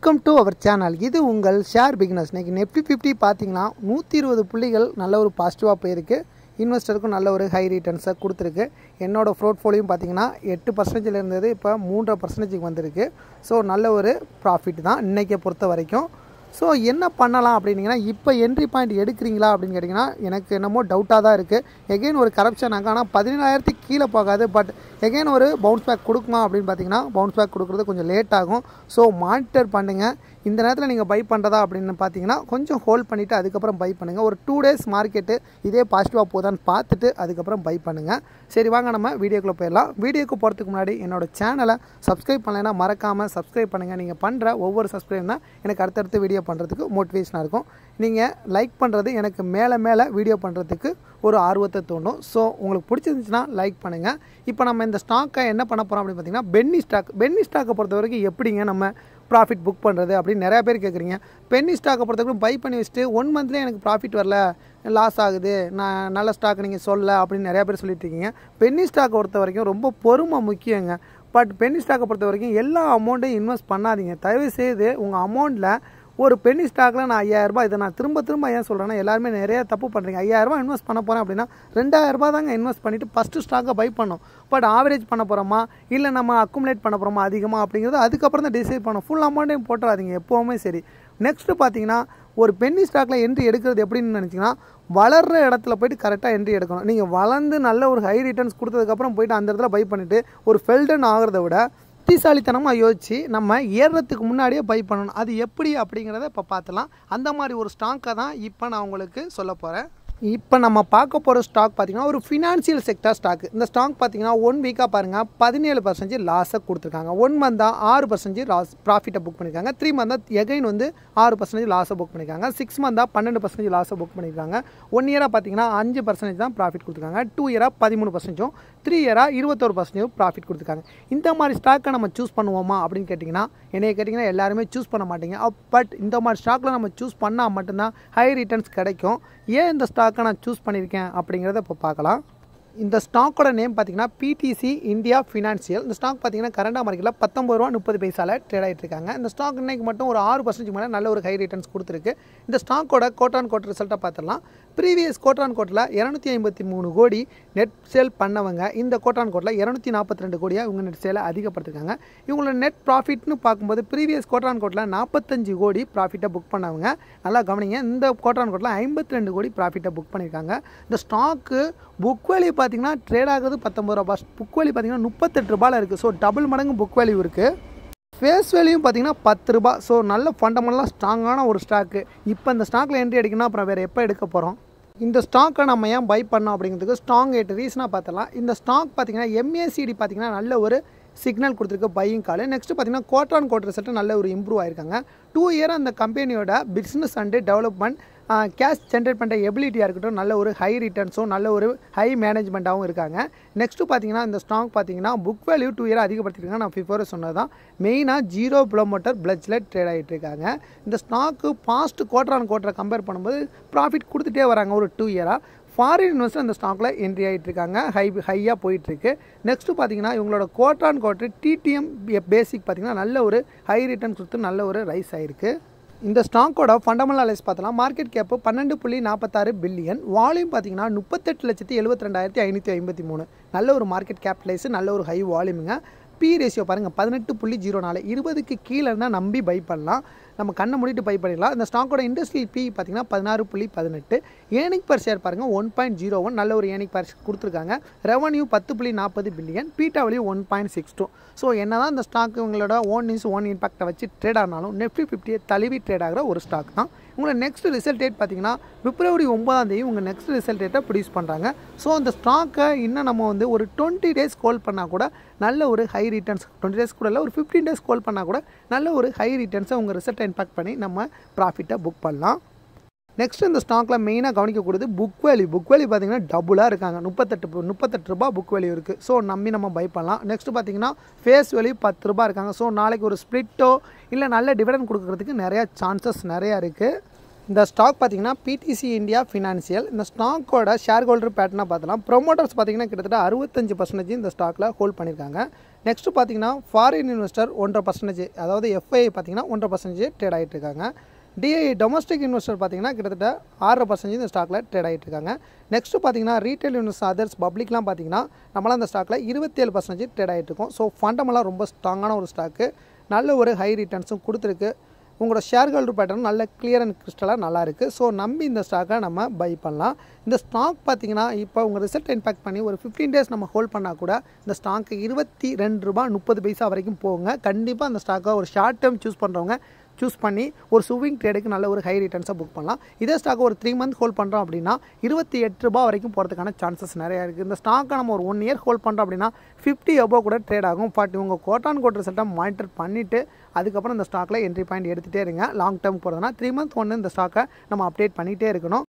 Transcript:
welcome to our channel இது உங்கள் share beginners இன்னைக்கு நெஃப்டி ஃபிஃப்டி பார்த்தீங்கன்னா நூற்றி இருபது புள்ளிகள் நல்ல ஒரு பாசிட்டிவாக போயிருக்கு இன்வெஸ்டருக்கும் நல்ல ஒரு ஹை ரிட்டர்ன்ஸை கொடுத்துருக்கு என்னோட போர்ட்ஃபோலியும் பார்த்தீங்கன்னா எட்டு பர்சன்டேஜில் இருந்தது இப்போ மூன்றரை பர்சன்டேஜுக்கு வந்திருக்கு ஸோ நல்ல ஒரு ப்ராஃபிட் தான் இன்றைக்கை பொறுத்த வரைக்கும் ஸோ என்ன பண்ணலாம் அப்படின்னீங்கன்னா இப்போ என்ட்ரி பாயிண்ட் எடுக்கிறீங்களா அப்படின்னு கேட்டிங்கன்னா எனக்கு என்னமோ டவுட்டாக தான் இருக்குது எகெயின் ஒரு கரப்ஷன் ஆகும் ஆனால் பதினேழாயிரத்துக்கு கீழே போகாது பட் எகெயின் ஒரு பவுன்ஸ் பேக் கொடுக்குமா அப்படின்னு பார்த்தீங்கன்னா பவுன்ஸ் பேக் கொடுக்குறது கொஞ்சம் லேட் ஆகும் ஸோ மானிட்டர் பண்ணுங்கள் இந்த நேரத்தில் நீங்கள் பை பண்ணுறதா அப்படின்னு பார்த்தீங்கன்னா கொஞ்சம் ஹோல்ட் பண்ணிவிட்டு அதுக்கப்புறம் பை பண்ணுங்கள் ஒரு டூ டேஸ் மார்க்கெட்டு இதே பாசிட்டிவாக போதான்னு பார்த்துட்டு அதுக்கப்புறம் பை பண்ணுங்கள் சரி வாங்க நம்ம வீடியோக்குள்ளே போயிடலாம் வீடியோக்கு போகிறதுக்கு முன்னாடி என்னோட சேனலை சப்ஸ்கிரைப் பண்ணலைன்னா மறக்காமல் சப்ஸ்கிரைப் பண்ணுங்கள் நீங்கள் பண்ணுற ஒவ்வொரு சப்ஸ்கிரைப் தான் எனக்கு அடுத்தடுத்து வீடியோ பண்ணுறதுக்கு மோட்டிவேஷனாக இருக்கும் நீங்கள் லைக் பண்ணுறது எனக்கு மேலே மேலே வீடியோ பண்ணுறதுக்கு ஒரு ஆர்வத்தை தோணும் ஸோ உங்களுக்கு பிடிச்சிருந்துச்சுன்னா லைக் பண்ணுங்கள் இப்போ நம்ம இந்த ஸ்டாக்கை என்ன பண்ண போகிறோம் அப்படின்னு பார்த்தீங்கன்னா பென்னி ஸ்டாக் பென்னி ஸ்டாக்கை பொறுத்த வரைக்கும் எப்படிங்க நம்ம ப்ராஃபிட் புக் பண்ணுறது அப்படின்னு நிறையா பேர் கேட்குறீங்க பென்னி ஸ்டாக்கை பொறுத்தவரைக்கும் பை பண்ணி வச்சுட்டு ஒன் மந்த்லேயே எனக்கு ப்ராஃபிட் வரல லாஸ் ஆகுது நான் நல்ல ஸ்டாக் நீங்கள் சொல்ல அப்படின்னு நிறையா பேர் சொல்லிட்டு இருக்கீங்க பென்னி ஸ்டாக்கை பொறுத்த வரைக்கும் ரொம்ப பொறுமை முக்கியங்க பட் பென்னி ஸ்டாக்கை பொறுத்த வரைக்கும் எல்லா அமௌண்ட்டையும் இன்வெஸ்ட் பண்ணாதீங்க தயவு செய்து உங்கள் அமௌண்ட்டில் ஒரு பென்னி ஸ்டாக்கில் நான் ஐயாயிரரூபா இதை நான் திரும்ப திரும்ப ஏன் சொல்கிறேன்னா எல்லாருமே நிறைய தப்பு பண்ணுறீங்க ஐயாயிரரூபா இன்வெஸ்ட் பண்ண போகிறேன் அப்படின்னா ரெண்டாயிரரூபா தாங்க இன்வெஸ்ட் பண்ணிவிட்டு ஃபஸ்ட்டு ஸ்டாக்கை பை பண்ணோம் பட் ஆவரேஜ் பண்ண போகிறோமா இல்லை நம்ம அக்குமுலேட் பண்ண போகிறோமா அதிகமாக அப்படிங்கிறது அதுக்கப்புறம் தான் டிசைட் பண்ணோம் ஃபுல் அமௌண்ட்டையும் போட்டுறாதீங்க எப்போவுமே சரி நெக்ஸ்ட்டு பார்த்தீங்கன்னா ஒரு பென்னி ஸ்டாக்கில் என்ட்ரி எடுக்கிறது எப்படின்னு நினச்சிங்கன்னா வளர்கிற இடத்துல போயிட்டு கரெக்டாக என்ட்ரி எடுக்கணும் நீங்கள் வளர்ந்து நல்ல ஒரு ஹை ரிட்டர்ன்ஸ் கொடுத்ததுக்கப்புறம் போயிட்டு அந்த இடத்துல பை பண்ணிவிட்டு ஒரு ஃபெல்டன் ஆகிறத விட புத்திசாலித்தனமாக யோசித்து நம்ம ஏறுறதுக்கு முன்னாடியே பை பண்ணணும் அது எப்படி அப்படிங்கிறத இப்போ பார்த்துலாம் அந்த மாதிரி ஒரு ஸ்டாக்கை தான் இப்போ நான் உங்களுக்கு சொல்ல போகிறேன் இப்போ நம்ம பார்க்க போகிற ஸ்டாக் பார்த்தீங்கன்னா ஒரு ஃபினான்சியல் செக்டர் ஸ்டாக் இந்த ஸ்டாக் பார்த்தீங்கன்னா ஒன் வீக்காக பாருங்கள் பதினேழு பர்சன்டேஜ் லாஸை கொடுத்துருக்காங்க ஒன் மந்தாக ஆறு பர்சன்டேஜ் லாஸ் ப்ராஃபிட்டை புக் பண்ணியிருக்காங்க த்ரீ மந்தாக எகைன் வந்து ஆறு பர்சன்டேஜ் லாஸை புக் பண்ணியிருக்காங்க சிக்ஸ் மந்தாக பன்னெண்டு பர்சன்டேஜ் லாஸை புக் பண்ணியிருக்காங்க ஒன் இயராக பார்த்தீங்கன்னா அஞ்சு பர்சன்டேஜ் தான் ப்ராஃபிட் கொடுத்துருக்காங்க டூ இயராக பதிமூணு பர்சன்டேஜும் த்ரீ இயராக இருபத்தொரு பர்சன்டேஜ் ப்ராஃபிட் கொடுத்துருக்காங்க இந்த மாதிரி ஸ்டாக்கை நம்ம சூஸ் பண்ணுவோமா அப்படின்னு கேட்டிங்கன்னா என்னைய கேட்டிங்கன்னா எல்லாருமே சூஸ் பண்ண மாட்டீங்க பட் இந்த மாதிரி ஸ்டாக்கில் நம்ம சூஸ் பண்ணால் மட்டும்தான் ஹை ரிட்டர்ன்ஸ் கிடைக்கும் ஏன் இந்த ஸ்டாக்கை நான் சூஸ் பண்ணியிருக்கேன் அப்படிங்கிறத இப்போ பார்க்கலாம் இந்த ஸ்டாக்கோட நேம் பார்த்தீங்கன்னா பிடிசி இந்தியா ஃபினான்ஷியல் இந்த ஸ்டாக் பார்த்தீங்கன்னா கரண்டாக மார்க்கெட்டில் பத்தொம்பது ரூபா முப்பது பைசாவில் ட்ரேட் ஆகிட்டு இருக்காங்க இந்த ஸ்டாக் இன்னைக்கு மட்டும் ஒரு ஆறு பர்சன்டேஜ் மேலே நல்ல ஒரு ஹை ரிட்டர்ன்ஸ் கொடுத்துருக்கு இந்த ஸ்டாக்கோட கோட்டான் கோட் ரிசல்ட்டை பார்த்துடலாம் ப்ரீவியஸ் கோட்டான் கோட்டில் இரநூத்தி ஐம்பத்தி மூணு கோடி நெட் சேல் பண்ணவங்க இந்த கோட்டான் கோட்டில் இரநூத்தி நாற்பத்தி ரெண்டு கோடியாக இவங்க நெட் சேலை அதிகப்படுத்திருக்காங்க இவங்களோட நெட் ப்ராஃபிட்னு பார்க்கும்போது ப்ரீவியஸ் கோட்டான் கோட்டில் நாற்பத்தஞ்சு கோடி ப்ராஃபிட்டை புக் பண்ணவங்க நல்லா கவனிங்க இந்த கோட்டான் கோட்டில் ஐம்பத்தி ரெண்டு கோடி ப்ராஃபிட்டை புக் பண்ணியிருக்காங்க இந்த ஸ்டாக்கு புக் வேல்யூ பார்த்தீங்கன்னா ட்ரேட் ஆகுது பத்தொம்பது ரூபா புக் வேல்யூ பார்த்தீங்கன்னா முப்பத்தெட்டு ரூபாயில் இருக்குது ஸோ டபுள் மடங்கு புக் வேல்யூ இருக்குது ஃபேஸ் வேல்யூ பார்த்தீங்கன்னா பத்து ரூபா ஸோ நல்ல ஃபண்டமெண்டலாக ஸ்ட்ராங்கான ஒரு ஸ்டாக்கு இப்போ இந்த ஸ்டாக்கில் என்ட்ரி அடிக்கணும் அப்புறம் வேறு எப்போ எடுக்க போகிறோம் இந்த ஸ்டாக்கை நம்ம ஏன் பை பண்ணோம் அப்படிங்கிறதுக்கு ஸ்ட்ராங் எயிட் ரீசனாக பார்த்தலாம் இந்த ஸ்டாக் பார்த்தீங்கன்னா எம்ஏசிடி பார்த்தீங்கன்னா நல்ல ஒரு சிக்னல் கொடுத்துருக்கு பையிங் கால் நெக்ஸ்ட் பார்த்தீங்கன்னா கோட் ஆன் கோட் ரிசல்ட் நல்ல ஒரு இம்ப்ரூவ் ஆயிருக்காங்க டூ இயர் அந்த கம்பெனியோட business and development cash generate பண்ணுற எபிலிட்டியாக இருக்கட்டும் நல்ல ஒரு ஹை ரிட்டர்ன்ஸும் நல்ல ஒரு ஹை மேனேஜ்மெண்ட்டாகவும் இருக்காங்க நெக்ஸ்ட்டு பார்த்தீங்கன்னா இந்த ஸ்டாக் பார்த்தீங்கன்னா புக் வேல்யூ டூ இயர் அதிகப்படுத்திருக்காங்க நான் ஃபிஃபோர் சொன்னது தான் மெயினாக ஜீரோ கிலோமீட்டர் பிளட்ஸில் ட்ரேட் ஆகிட்டு இருக்காங்க இந்த ஸ்டாக்கு பாஸ்ட் குவார்டர் ஆன் குவார்டரை கம்பேர் பண்ணும்போது ப்ராஃபிட் கொடுத்துட்டே வராங்க ஒரு டூ இயராக ஃபாரின் இன்வெஸ்டர் அந்த ஸ்டாக்கில் என்ட்ரி ஆகிட்டு இருக்காங்க ஹை ஹையாக போயிட்டுருக்கு நெக்ஸ்ட்டு பார்த்தீங்கன்னா இவங்களோட கோட்டான் கோட்டர் டிடிஎம் பேசிக் பார்த்தீங்கன்னா நல்ல ஒரு ஹை ரிட்டர்ன் கொடுத்து நல்ல ஒரு ரைஸ் ஆகிருக்கு இந்த ஸ்டாக்கோட ஃபண்டமெண்டல் அலைஸ் பார்த்தலாம் மார்க்கெட் கேப்பு பன்னெண்டு புள்ளி நாற்பத்தாறு பில்லியன் வால்யூம் பார்த்தீங்கன்னா முப்பத்தெட்டு லட்சத்தி எழுபத்தி ரெண்டாயிரத்தி ஐநூற்றி ஐம்பத்தி மூணு நல்ல ஒரு மார்க்கெட் கேபிட்டலைஸ் நல்ல ஒரு ஹை வால்யூமுங்க பி ரேஷியோ பாருங்கள் பதினெட்டு புள்ளி ஜீரோ நாலு இருபதுக்கு கீழே இருந்தால் நம்பி பை பண்ணலாம் நம்ம கண்ணை மூடிட்டு பை பண்ணிடலாம் இந்த ஸ்டாக்கோட இண்டஸ்ட்ரியல் பி பார்த்தீங்கன்னா பதினாறு புள்ளி பதினெட்டு ஏனிக் பர் ஷேர் பாருங்கள் ஒன் பாயிண்ட் ஜீரோ ஒன் நல்ல ஒரு ஏனிக் பர் கொடுத்துருக்காங்க ரெவன்யூ பத்து புள்ளி நாற்பது பில்லியன் பீட்டா வழி one point six two so என்ன தான் இந்த ஸ்டாக் உங்களோட ஓன் நியூஸ் ஓன் இம்பாக்டை வச்சு ட்ரேட் ஆனாலும் நெஃப்டி ஃபிஃப்டியை தழுவி ட்ரேட் ஆகிற ஒரு ஸ்டாக் தான் உங்களோட நெக்ஸ்ட் ரிசல்ட் டேட் பார்த்தீங்கன்னா பிப்ரவரி ஒன்பதாம் தேதி உங்கள் நெக்ஸ்ட் ரிசல்ட் டேட்டை ப்ரொடியூஸ் பண்ணுறாங்க ஸோ அந்த ஸ்டாக்கை இன்னும் நம்ம வந்து ஒரு டுவெண்ட்டி டேஸ் கோல் பண்ணால் கூட நல்ல ஒரு ஹை ரிட்டர்ன்ஸ் டுவெண்ட்டி டேஸ் கூட இல்லை ஒரு ஃபிஃப்டீன் டேஸ் கோல் பண்ணால் கூட நல்ல ஒரு ஹை ரிட்டர்ன்ஸை உங்கள் ரிசல்ட்டை இம்பாக்ட் பண்ணி நம்ம ப்ராஃபிட்டை புக் பண்ணலாம் நெக்ஸ்ட் இந்த ஸ்டாக்கில் மெயினாக கவனிக்கக்கூடியது புக் வேல்யூ புக் வேல்யூ பார்த்தீங்கன்னா டபுளாக இருக்காங்க முப்பத்தெட்டு முப்பத்தெட்டு ரூபா புக் வேல்யூ இருக்குது ஸோ நம்பி நம்ம பை பண்ணலாம் நெக்ஸ்ட் பார்த்தீங்கன்னா ஃபேஸ் வேல்யூ பத்து ரூபா இருக்காங்க ஸோ நாளைக்கு ஒரு ஸ்ப்ளிட்டோ இல்லை நல்ல டிவிடன் கொடுக்கறதுக்கு நிறையா சான்சஸ் நிறையா இருக்குது இந்த ஸ்டாக் பார்த்தீங்கன்னா பிடிசி இந்தியா ஃபினான்சியல் இந்த ஸ்டாக்கோட ஷேர் ஹோல்டர் பேட்டர்னாக பார்த்தலாம் ப்ரொமோட்டர்ஸ் பார்த்தீங்கன்னா கிட்டத்தட்ட அறுபத்தஞ்சு பர்சன்டேஜ் இந்த ஸ்டாக்கில் ஹோல்ட் பண்ணியிருக்காங்க நெக்ஸ்ட்டு பார்த்தீங்கன்னா ஃபாரின் இன்வெஸ்டர் ஒன்றரை பர்சன்டேஜ் அதாவது எஃப்ஐ பார்த்தீங்கன்னா ஒன்றரை பர்சன்டேஜ் ட்ரேட் ஆகிட்டு இருக்காங்க டிஐ டொமஸ்டிக் இன்வெஸ்டர் பார்த்தீங்கன்னா கிட்டத்தட்ட ஆறரை பர்சன்டேஜ் இந்த ஸ்டாக்கில் ட்ரேட் ஆகிட்டு இருக்காங்க நெக்ஸ்ட்டு பார்த்தீங்கன்னா ரீட்டைல் இன்வெஸ்டர் அதர்ஸ் பப்ளிக்லாம் பார்த்தீங்கன்னா நம்மளாம் அந்த ஸ்டாக்கில் இருபத்தேழு பர்சன்டேஜ் ட்ரேட் ஆகிட்டு இருக்கும் ஸோ ஃபண்டமெல்லாம் ரொம்ப ஸ்ட்ராங்கான ஒரு ஸ்டாக்கு நல்ல ஒரு ஹை ரிட்டர்ன்ஸும் கொடுத்துருக்கு உங்களோட ஷேர் ஹோல்டர் பேட்டர்ன் நல்ல கிளியர் அண்ட் கிறிஸ்டலாக நல்லா இருக்குது ஸோ நம்பி இந்த ஸ்டாக்கை நம்ம பை பண்ணலாம் இந்த ஸ்டாக் பார்த்தீங்கன்னா இப்போ உங்கள் ரிசல்ட் இம்பேக்ட் பண்ணி ஒரு ஃபிஃப்டீன் டேஸ் நம்ம ஹோல்ட் பண்ணால் கூட இந்த ஸ்டாக்கு இருபத்தி ரெண்டு ரூபா முப்பது பைசா வரைக்கும் போகுங்க கண்டிப்பாக அந்த ஸ்டாக்கை ஒரு ஷார்ட் டேர்ம் சூஸ் பண்ணுறவங்க சூஸ் பண்ணி ஒரு சுவிங் ட்ரேடுக்கு நல்ல ஒரு ஹை ரிட்டர்ன்ஸை புக் பண்ணலாம் இதே ஸ்டாக் ஒரு த்ரீ மந்த் ஹோல்ட் பண்ணுறோம் அப்படின்னா இருபத்தி எட்டு ரூபா வரைக்கும் போகிறதுக்கான சான்சஸ் நிறையா இருக்குது இந்த ஸ்டாக்கை நம்ம ஒரு ஒன் இயர் ஹோல்ட் பண்ணுறோம் அப்படின்னா ஃபிஃப்டி எபோ கூட ட்ரேட் ஆகும் பட் இவங்க கோட்டான் கோட் ரிசல்ட்டை மானிட்டர் பண்ணிவிட்டு அதுக்கப்புறம் இந்த ஸ்டாக்கில் என்ட்ரி பாயிண்ட் எடுத்துகிட்டே இருங்க லாங் டேர்ம் போகிறதுனா த்ரீ மந்த் ஒன்று இந்த ஸ்டாக்கை நம்ம அப்டேட் பண்ணிகிட்டே இருக்கணும்